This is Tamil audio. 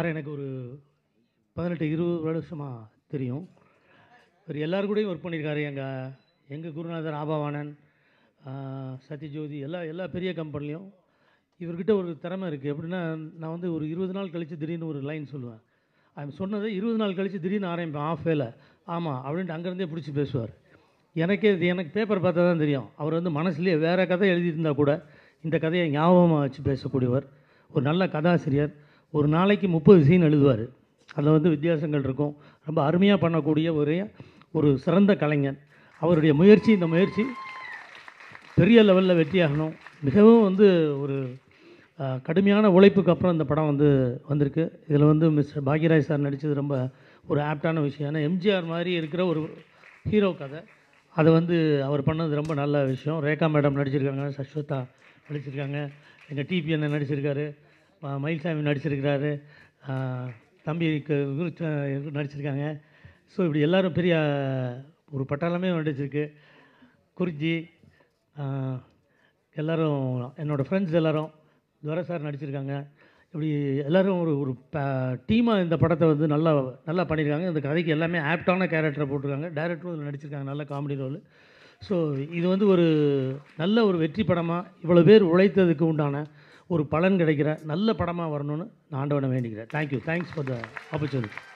சார் எனக்கு ஒரு பதினெட்டு இருபது வருஷமாக தெரியும் இவர் எல்லாரு கூடயும் ஒர்க் பண்ணியிருக்காரு எங்கள் எங்கள் குருநாதர் ஆபாவானன் ஆஹ், சத்யஜோதி எல்லா எல்லா பெரிய கம்பெனிலையும் இவர்கிட்ட ஒரு திறமை இருக்குது எப்படின்னா நான் வந்து ஒரு இருபது நாள் கழித்து திடீர்னு ஒரு லைன் சொல்லுவேன் அவன் சொன்னதை இருபது நாள் கழித்து திடீர்னு ஆரம்பிப்பேன் ஆஃப் வேல ஆமாம் அப்படின்ட்டு அங்கேருந்தே பிடிச்சி பேசுவார் எனக்கே இது எனக்கு பேப்பர் பார்த்தா தான் தெரியும் அவர் வந்து மனசுலேயே வேறு கதை எழுதியிருந்தா கூட இந்த கதையை ஞாபகமாக வச்சு பேசக்கூடியவர் ஒரு நல்ல கதாசிரியர் ஒரு நாளைக்கு முப்பது சீன் எழுதுவார் அதில் வந்து வித்தியாசங்கள் இருக்கும் ரொம்ப அருமையாக பண்ணக்கூடிய ஒரே ஒரு சிறந்த கலைஞன் அவருடைய முயற்சி இந்த முயற்சி பெரிய லெவலில் வெற்றியாகணும் மிகவும் வந்து ஒரு அஹ், கடுமையான உழைப்புக்கு அப்புறம் இந்த படம் வந்து வந்திருக்கு இதில் வந்து மிஸ்டர் பாக்யராஜ் சார் நடித்தது ரொம்ப ஒரு ஆப்டான விஷயம் ஏன்னா எம்ஜிஆர் மாதிரி இருக்கிற ஒரு ஹீரோ கதை அதை வந்து அவர் பண்ணது ரொம்ப நல்ல விஷயம் ரேகா மேடம் நடிச்சிருக்காங்க சஸ்வதா நடிச்சிருக்காங்க எங்கள் டிபி அண்ணன் நடிச்சிருக்காரு ம- மயில்சாமி நடிச்சிருக்கிறாரு அஹ், தம்பி க- இவரு ச- இவரு நடிச்சிருக்காங்க ஸோ இப்படி எல்லாரும் பெரிய ஒரு பட்டாளமே நடிச்சிருக்கு குறிஞ்சி ஆஹ், எல்லாரும் என்னோடய ஃப்ரெண்ட்ஸ் எல்லாரும் துரை சார் நடிச்சிருக்காங்க இப்படி எல்லாரும் ஒரு ஒரு டீமாக இந்த படத்தை வந்து நல்லா நல்லா பண்ணியிருக்காங்க இந்த கதைக்கு எல்லாமே ஆப்டான கேரக்டரை போட்டிருக்காங்க டேரக்டரும் இதில் நடிச்சிருக்காங்க நல்ல காமெடி ரோல் ஸோ இது வந்து ஒரு நல்ல ஒரு வெற்றி படமாக இவ்வளோ பேர் உழைத்ததுக்கு உண்டான ஒரு பலன் கிடைக்கிற நல்ல படமாக வரணும்னு நான் ஆண்டவனை வேண்டிக்கிறேன் thank you thanks for the opportunity